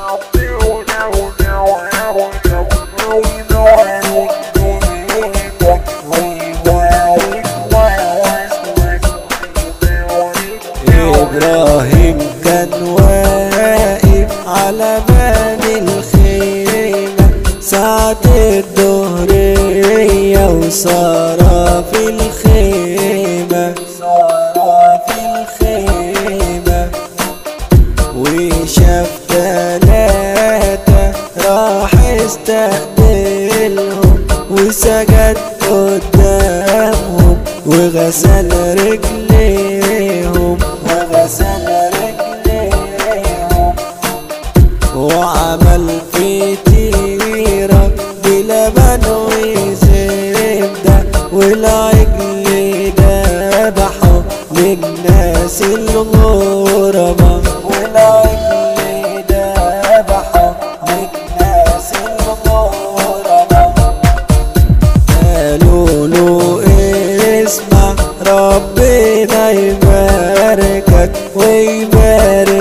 إبراهيم كان واقف على باب الخيمة ساعة الظهرية وصار في الخيمة صار في الخيمة وشاف تلاتة راح استقبلهم وسجد قدامهم وغسل رجليهم وغسل رجليهم وعمل فطيرة بلبن وزبدة والعجل ذبحه للناس الغربة والعجل ذبحه للناس الغربة قالوا له اسمع ربنا يباركك ويبارك